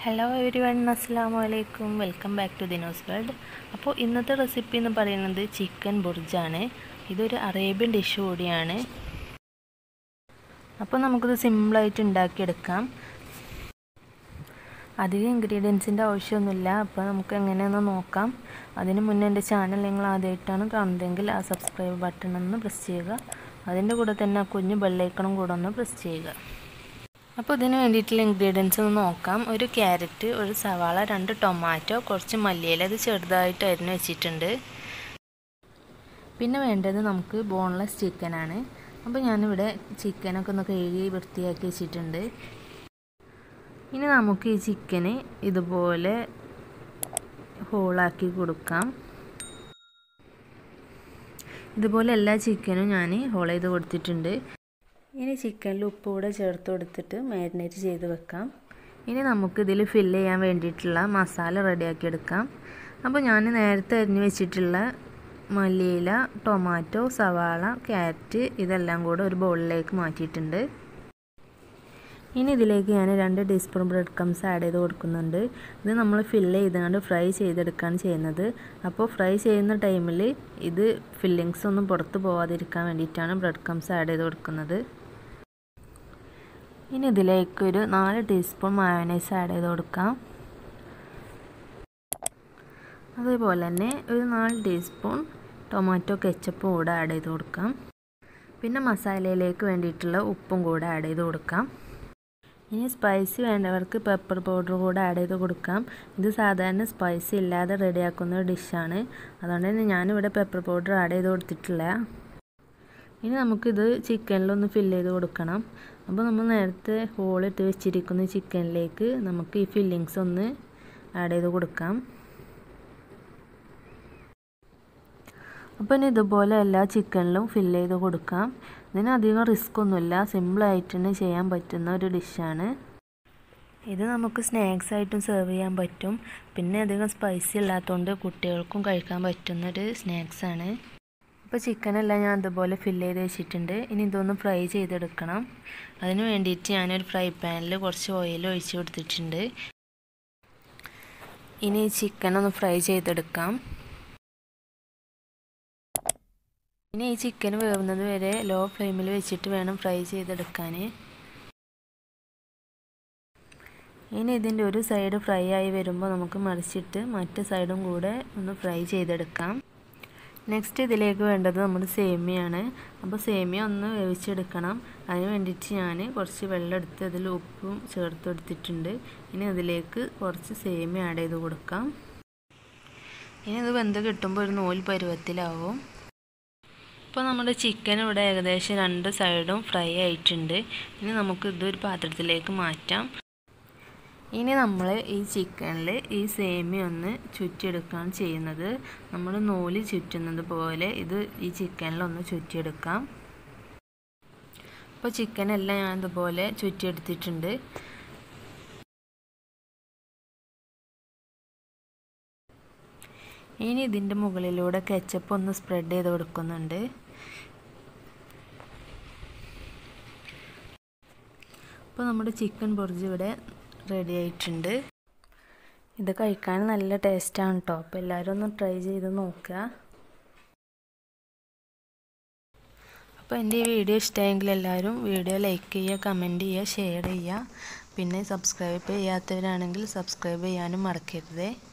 hello every one അസ്സാം വലൈക്കും welcome back to Dino's world അപ്പോൾ ഇന്നത്തെ റെസിപ്പി എന്ന് പറയുന്നത് ചിക്കൻ ബുർജാണ് ഇതൊരു അറേബ്യൻ ഡിഷ് കൂടിയാണ് അപ്പോൾ നമുക്കിത് സിമ്പിളായിട്ട് ഉണ്ടാക്കിയെടുക്കാം അധികം ഇൻഗ്രീഡിയൻസിൻ്റെ ആവശ്യമൊന്നുമില്ല അപ്പോൾ നമുക്ക് എങ്ങനെയെന്ന് നോക്കാം അതിന് മുന്നേ എൻ്റെ ചാനൽ നിങ്ങൾ ആദ്യമായിട്ടാണ് കാണുന്നതെങ്കിൽ ആ സബ്സ്ക്രൈബ് ബട്ടൺ ഒന്ന് പ്രസ് ചെയ്യുക അതിൻ്റെ കൂടെ തന്നെ ആ കുഞ്ഞു ബെല്ലൈക്കണും കൂടെ ഒന്ന് പ്രസ് ചെയ്യുക അപ്പോൾ ഇതിന് വേണ്ടിയിട്ടുള്ള ഇൻഗ്രീഡിയൻസ് ഒന്ന് നോക്കാം ഒരു ക്യാരറ്റ് ഒരു സവാള രണ്ട് ടൊമാറ്റോ കുറച്ച് മല്ലിയില ഇത് ചെറുതായിട്ട് അരിഞ്ഞ് വെച്ചിട്ടുണ്ട് പിന്നെ വേണ്ടത് നമുക്ക് ബോൺലെസ് ചിക്കനാണ് അപ്പോൾ ഞാനിവിടെ ചിക്കനൊക്കെ ഒന്ന് കഴുകി വൃത്തിയാക്കി വെച്ചിട്ടുണ്ട് ഇനി നമുക്ക് ഈ ചിക്കന് ഇതുപോലെ ഹോളാക്കി കൊടുക്കാം ഇതുപോലെ എല്ലാ ചിക്കനും ഞാൻ ഹോൾ ചെയ്ത് കൊടുത്തിട്ടുണ്ട് ഇനി ചിക്കനിൽ ഉപ്പ് കൂടെ ചേർത്ത് കൊടുത്തിട്ട് മാരിനേറ്റ് ചെയ്ത് വെക്കാം ഇനി നമുക്ക് ഇതിൽ ഫില്ല് ചെയ്യാൻ വേണ്ടിയിട്ടുള്ള മസാല റെഡിയാക്കി എടുക്കാം അപ്പോൾ ഞാൻ നേരത്തെ അരിഞ്ഞ് വെച്ചിട്ടുള്ള മല്ലിയില ടൊമാറ്റോ സവാള ക്യാരറ്റ് ഇതെല്ലാം കൂടെ ഒരു ബൗളിലേക്ക് മാറ്റിയിട്ടുണ്ട് ഇനി ഇതിലേക്ക് ഞാൻ രണ്ട് ടീസ്പൂൺ ബ്രെഡ് ക്രംസ് ആഡ് ചെയ്ത് കൊടുക്കുന്നുണ്ട് ഇത് നമ്മൾ ഫില്ല് ചെയ്തുകൊണ്ട് ഫ്രൈ ചെയ്തെടുക്കുകയാണ് ചെയ്യുന്നത് അപ്പോൾ ഫ്രൈ ചെയ്യുന്ന ടൈമിൽ ഇത് ഫില്ലിങ്സ് ഒന്നും പുറത്ത് പോവാതിരിക്കാൻ വേണ്ടിയിട്ടാണ് ബ്രെഡ് ക്രംസ് ആഡ് ചെയ്ത് കൊടുക്കുന്നത് ഇനി ഇതിലേക്ക് ഒരു നാല് ടീസ്പൂൺ മയോനൈസ് ആഡ് ചെയ്ത് കൊടുക്കാം അതേപോലെ തന്നെ ഒരു നാല് ടീസ്പൂൺ ടൊമാറ്റോ കെച്ചപ്പും കൂടെ ആഡ് ചെയ്ത് കൊടുക്കാം പിന്നെ മസാലയിലേക്ക് വേണ്ടിയിട്ടുള്ള ഉപ്പും കൂടെ ആഡ് ചെയ്ത് കൊടുക്കാം ഇനി സ്പൈസി വേണ്ടവർക്ക് പെപ്പർ പൗഡർ കൂടെ ആഡ് ചെയ്ത് കൊടുക്കാം ഇത് സാധാരണ സ്പൈസി ഇല്ലാതെ റെഡിയാക്കുന്ന ഒരു ഡിഷാണ് അതുകൊണ്ട് തന്നെ ഞാനിവിടെ പെപ്പർ പൗഡർ ആഡ് ചെയ്ത് കൊടുത്തിട്ടില്ല ഇനി നമുക്കിത് ചിക്കനിലൊന്ന് ഫില്ല് ചെയ്ത് കൊടുക്കണം അപ്പോൾ നമ്മൾ നേരത്തെ ഹോളിട്ട് വെച്ചിരിക്കുന്ന ചിക്കനിലേക്ക് നമുക്ക് ഈ ഫില്ലിങ്സ് ഒന്ന് ആഡ് ചെയ്ത് കൊടുക്കാം അപ്പോൾ ഇനി ഇതുപോലെ എല്ലാ ചിക്കനിലും ഫില്ല് ചെയ്ത് കൊടുക്കാം ഇതിന് അധികം റിസ്ക് ഒന്നുമില്ല സിമ്പിളായിട്ട് തന്നെ ചെയ്യാൻ പറ്റുന്ന ഒരു ഡിഷാണ് ഇത് നമുക്ക് സ്നാക്സ് ആയിട്ടും സെർവ് ചെയ്യാൻ പറ്റും പിന്നെ അധികം സ്പൈസി ഇല്ലാത്തതുകൊണ്ട് കുട്ടികൾക്കും കഴിക്കാൻ പറ്റുന്നൊരു സ്നാക്സാണ് അപ്പോൾ ചിക്കനെല്ലാം ഞാൻ അതുപോലെ ഫില്ല് ചെയ്ത് വെച്ചിട്ടുണ്ട് ഇനി ഇതൊന്ന് ഫ്രൈ ചെയ്തെടുക്കണം അതിന് വേണ്ടിയിട്ട് ഞാനൊരു ഫ്രൈ പാനിൽ കുറച്ച് ഓയിൽ ഒഴിച്ച് കൊടുത്തിട്ടുണ്ട് ഇനി ചിക്കൻ ഒന്ന് ഫ്രൈ ചെയ്തെടുക്കാം ഇനി ഈ ചിക്കൻ വേവുന്നത് വരെ ലോ ഫ്ലെയിമിൽ വെച്ചിട്ട് വേണം ഫ്രൈ ചെയ്തെടുക്കാൻ ഇനി ഇതിൻ്റെ ഒരു സൈഡ് ഫ്രൈ ആയി വരുമ്പോൾ നമുക്ക് മറിച്ചിട്ട് മറ്റേ സൈഡും കൂടെ ഒന്ന് ഫ്രൈ ചെയ്തെടുക്കാം നെക്സ്റ്റ് ഇതിലേക്ക് വേണ്ടത് നമ്മുടെ സേമിയാണ് അപ്പോൾ സേമിയ ഒന്ന് വേവിച്ചെടുക്കണം അതിന് വേണ്ടിയിട്ട് ഞാൻ കുറച്ച് വെള്ളം എടുത്ത് അതിൽ ഉപ്പും ചേർത്ത് കൊടുത്തിട്ടുണ്ട് ഇനി അതിലേക്ക് കുറച്ച് സേമിയ ആഡ് ചെയ്ത് കൊടുക്കാം ഇനി ഇത് വെന്ത് കിട്ടുമ്പോൾ ഒരു നൂൽ പരുവത്തിലാവും ഇപ്പോൾ നമ്മുടെ ചിക്കൻ ഇവിടെ ഏകദേശം രണ്ട് സൈഡും ഫ്രൈ ആയിട്ടുണ്ട് ഇനി നമുക്ക് ഇതൊരു പാത്രത്തിലേക്ക് മാറ്റാം ഇനി നമ്മൾ ഈ ചിക്കനിൽ ഈ സേമിയ ഒന്ന് ചുറ്റിയെടുക്കുകയാണ് ചെയ്യുന്നത് നമ്മൾ നൂല് ചുറ്റുന്നത് പോലെ ഇത് ഈ ചിക്കനിലൊന്ന് ചുറ്റിയെടുക്കാം അപ്പോൾ ചിക്കനെല്ലാം ഞാൻ ഇതുപോലെ ചുറ്റിയെടുത്തിട്ടുണ്ട് ഇനി ഇതിൻ്റെ മുകളിലൂടെ കെച്ചപ്പ് ഒന്ന് സ്പ്രെഡ് ചെയ്ത് കൊടുക്കുന്നുണ്ട് അപ്പോൾ നമ്മുടെ ചിക്കൻ ബുർജി ഇവിടെ റെഡി ആയിട്ടുണ്ട് ഇത് കഴിക്കാൻ നല്ല ടേസ്റ്റാണ് കേട്ടോ അപ്പോൾ എല്ലാവരും ഒന്ന് ട്രൈ ചെയ്ത് നോക്കുക അപ്പോൾ എൻ്റെ ഈ വീഡിയോ ഇഷ്ടമായെങ്കിൽ എല്ലാവരും വീഡിയോ ലൈക്ക് ചെയ്യുക കമൻറ്റ് ചെയ്യുക ഷെയർ ചെയ്യുക പിന്നെ സബ്സ്ക്രൈബ് ചെയ്യാത്തവരാണെങ്കിൽ സബ്സ്ക്രൈബ് ചെയ്യാനും മറക്കരുതേ